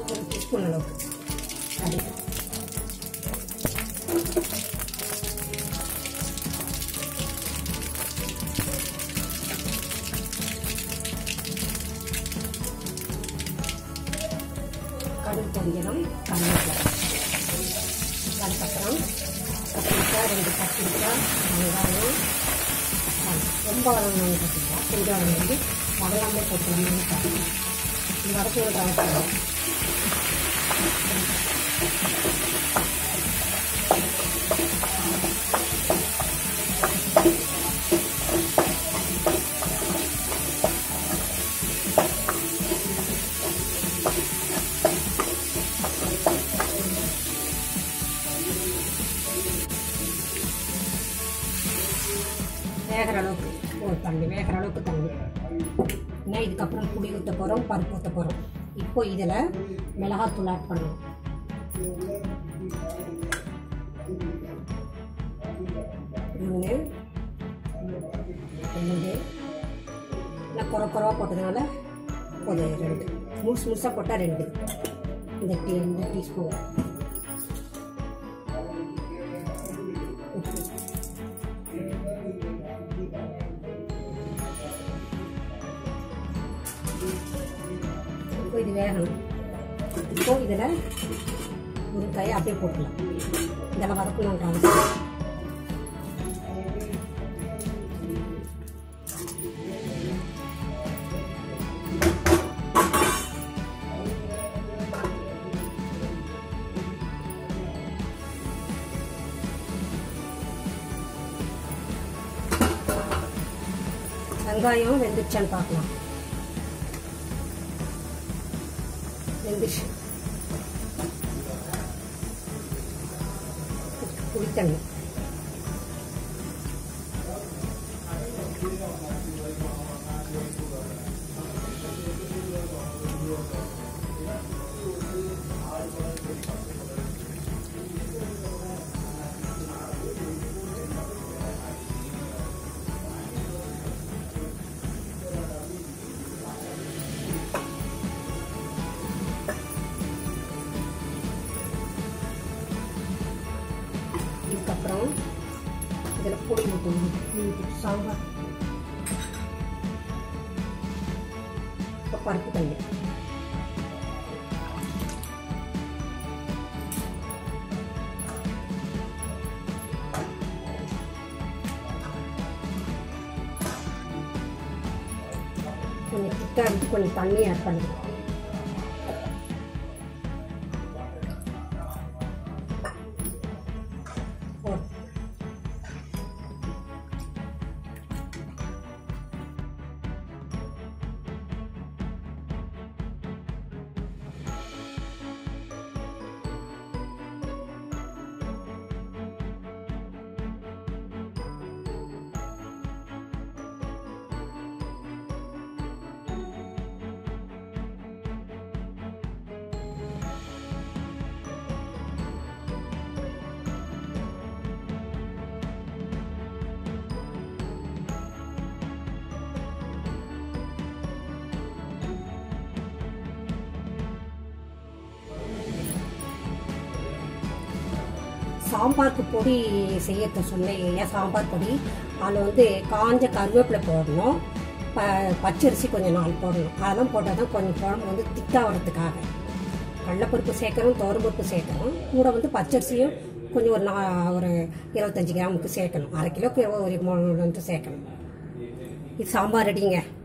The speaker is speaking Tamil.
ஒரு டீஸ்பூன் அளவுக்கு அது கடுகு பொரியணும் கருவேப்பிலை அதுக்கப்புறம் கத்திரிக்காய் ரெண்டு கத்திரிக்காய் வெங்காயம் ஆ, ரொம்ப வளரணும் கத்திரிக்காய் கொஞ்சம் வந்து வதங்காமலே போட்டுக்கலாம்னு இந்த வதக்கி ஒரு அவசியம் வேகிற அளவுக்கு ஒரு தண்ணி வேகிற அளவுக்கு தண்ணி ஏன்னா இதுக்கப்புறம் புளி ஊற்ற போகிறோம் பருப்பு ஊற்ற போகிறோம் இப்போ இதில் மிளகாத்தூள் ஆட் பண்ணணும் மூணு ரெண்டு நான் குறை குறவா போட்டதுனால ஒரு ரெண்டு முழுசு முழுசாக போட்டால் ரெண்டு இந்த டீ இந்த டீஸ்பூன் உப்பு இப்போ இது வேகணும் இப்போ இதில் முருங்காயை அப்படியே போட்டுடலாம் இதெல்லாம் வதக்கணுன்ற அவசியம் வெங்காயம் வெந்துருச்சான்னு பார்க்கலாம் வெந்துச்சு புளித்தண்ணி இதுக்கப்புறம் இதில் புளி ஊற்றணும் புளி ஊற்றி சாம்பார் இப்போ பருப்பு தண்ணி கொஞ்சம் திக்காக எடுத்து கொஞ்சம் தண்ணி ஆட் பண்ணிக்கலாம் போதும். சாம்பாருக்கு பொடி செய்யத்த சொன்னேன் ஏன் சாம்பார் பொடி அதில் வந்து காஞ்ச கருவேப்பிலை போடணும் ப பச்சரிசி கொஞ்சம் நாள் போடணும் அதெல்லாம் போட்டால் தான் கொஞ்சம் குழம்பு வந்து திக்காகிறதுக்காக கடலப்பருப்பு சேர்க்கணும் துவரம்பருப்பு சேர்க்கணும் கூட வந்து பச்சரிசியும் கொஞ்சம் ஒரு நா ஒரு இருபத்தஞ்சி கிராமுக்கு சேர்க்கணும் அரை கிலோக்கு ஒரு மூணு வந்து சேர்க்கணும் இது சாம்பார் ரெடிங்க